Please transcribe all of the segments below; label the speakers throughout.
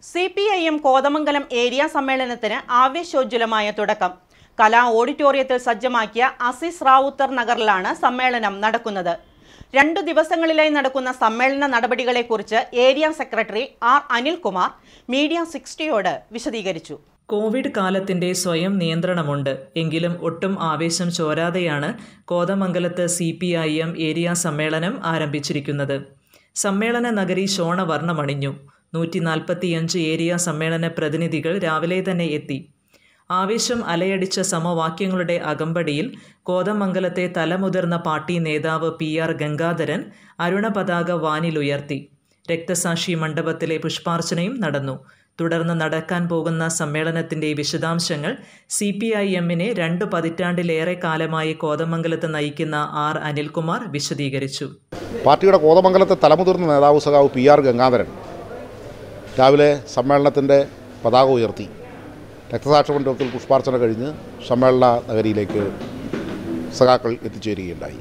Speaker 1: C P I M Kothamangalam area സമ്മേളനത്തിന് ആവേശോജ്വലമായ തുടക്കം കലാ ഓഡിറ്റോറിയത്തിൽ സജ്ജമാക്കിയ അസീസ് റാവുത്തർ നഗറിലാണ് സമ്മേളനം നടക്കുന്നത് രണ്ടു ദിവസങ്ങളിലായി നടക്കുന്ന സമ്മേളന നടപടികളെക്കുറിച്ച് area secretary R Anilkumar media സിക്സ്റ്റിയോട് വിശദീകരിച്ചു
Speaker 2: കോവിഡ് കാലത്തിന്റെ സ്വയം നിയന്ത്രണമുണ്ട് എങ്കിലും ഒട്ടും ആവേശം ചോരാതെയാണ് കോതമംഗലത്ത് C P I M area സമ്മേളനം ആരംഭിച്ചിരിക്കുന്നത് സമ്മേളന നഗരി ശോണവർണ്ണമണിഞ്ഞു നൂറ്റി നാൽപ്പത്തിയഞ്ച് ഏരിയ സമ്മേളന പ്രതിനിധികൾ രാവിലെ തന്നെ എത്തി ആവേശം അലയടിച്ച സമവാക്യങ്ങളുടെ അകമ്പടിയിൽ കോതമംഗലത്തെ തലമുതിർന്ന പാർട്ടി നേതാവ് പി ആർ ഗംഗാധരൻ അരുണ പതാക വാനിലുയർത്തി രക്തസാക്ഷി മണ്ഡപത്തിലെ പുഷ്പാർച്ചനയും നടന്നു തുടർന്ന് നടക്കാൻ പോകുന്ന സമ്മേളനത്തിന്റെ വിശദാംശങ്ങൾ സി പി ഐ എമ്മിനെ രണ്ട് പതിറ്റാണ്ടിലേറെ കാലമായി കോതമംഗലത്ത് നയിക്കുന്ന ആർ അനിൽകുമാർ വിശദീകരിച്ചു
Speaker 3: പാർട്ടിയുടെ കോതമംഗലത്തെ തലമുതിർന്ന നേതാവ് സഖാവ് പി ആർ ഗംഗാധരൻ രാവിലെ സമ്മേളനത്തിൻ്റെ പതാക ഉയർത്തി രക്തസാക്ഷി മണ്ഡപത്തിൽ പുഷ്പാർച്ചന കഴിഞ്ഞ് സമ്മേളന നഗരിയിലേക്ക് സഖാക്കൾ എത്തിച്ചേരുകയുണ്ടായി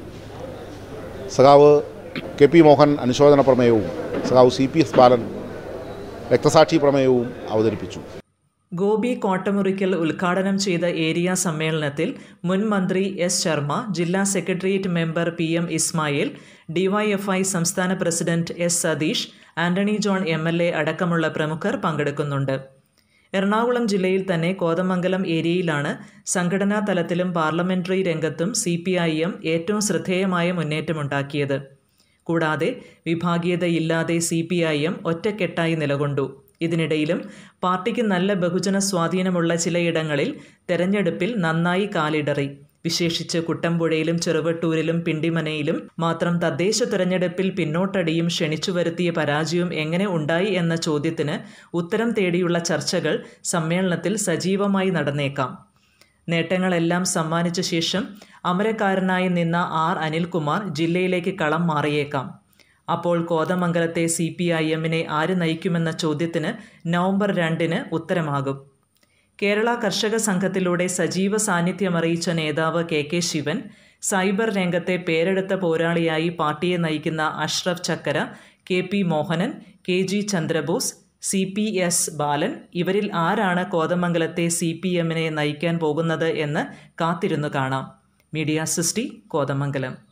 Speaker 3: സഖാവ് കെ പി മോഹൻ അനുശോചന പ്രമേയവും സഖാവ് സി പി എസ് ബാലൻ രക്തസാക്ഷി പ്രമേയവും അവതരിപ്പിച്ചു
Speaker 2: ഗോപി കോട്ടമുറിക്കൽ ഉദ്ഘാടനം ചെയ്ത ഏരിയ സമ്മേളനത്തിൽ മുൻ മന്ത്രി എസ് ശർമ്മ ജില്ലാ secretariat member P M Ismail DYFI സംസ്ഥാന president S Satheesh Antony John M L A അടക്കമുള്ള പ്രമുഖർ പങ്കെടുക്കുന്നുണ്ട് എറണാകുളം ജില്ലയിൽ തന്നെ കോതമംഗലം ഏരിയയിലാണ് സംഘടനാ തലത്തിലും പാർലമെന്ററി രംഗത്തും സി പി ഐ എം ഏറ്റവും ശ്രദ്ധേയമായ മുന്നേറ്റമുണ്ടാക്കിയത് കൂടാതെ വിഭാഗീയതയില്ലാതെ സി പി ഐ എം ഒറ്റക്കെട്ടായി നിലകൊണ്ടു ഇതിനിടയിലും പാർട്ടിക്ക് നല്ല ബഹുജന സ്വാധീനമുള്ള ചിലയിടങ്ങളിൽ തെരഞ്ഞെടുപ്പിൽ നന്നായി കാലിടറി വിശേഷിച്ച് കുട്ടമ്പുഴയിലും ചെറുവട്ടൂരിലും പിണ്ടിമനയിലും മാത്രം തദ്ദേശ തെരഞ്ഞെടുപ്പിൽ പിന്നോട്ടടിയും ക്ഷണിച്ചു വരുത്തിയ പരാജയവും എങ്ങനെ ഉണ്ടായി എന്ന ചോദ്യത്തിന് ഉത്തരം തേടിയുള്ള ചർച്ചകൾ സമ്മേളനത്തിൽ സജീവമായി നടന്നേക്കാം നേട്ടങ്ങളെല്ലാം സമ്മാനിച്ച ശേഷം അമരക്കാരനായി നിന്ന ആർ അനിൽകുമാർ ജില്ലയിലേക്ക് കളം മാറിയേക്കാം അപ്പോൾ കോതമംഗലത്തെ സി പി ഐ എമ്മിനെ ആര് നയിക്കുമെന്ന ചോദ്യത്തിന് നവംബർ രണ്ടിന് ഉത്തരമാകും കേരള കർഷക സംഘത്തിലൂടെ സജീവ സാന്നിധ്യമറിയിച്ച നേതാവ് കെ കെ ശിവൻ സൈബർ രംഗത്തെ പേരെടുത്ത പോരാളിയായി പാർട്ടിയെ നയിക്കുന്ന Ashraf Chakkara K P Mohanan K G Chandrabose C P S Balan ഇവരിൽ ആരാണ് കോതമംഗലത്തെ സി പി എമ്മിനെ നയിക്കാൻ പോകുന്നത് എന്ന് കാത്തിരുന്നു കാണാം മീഡിയ സിസ്റ്റി കോതമംഗലം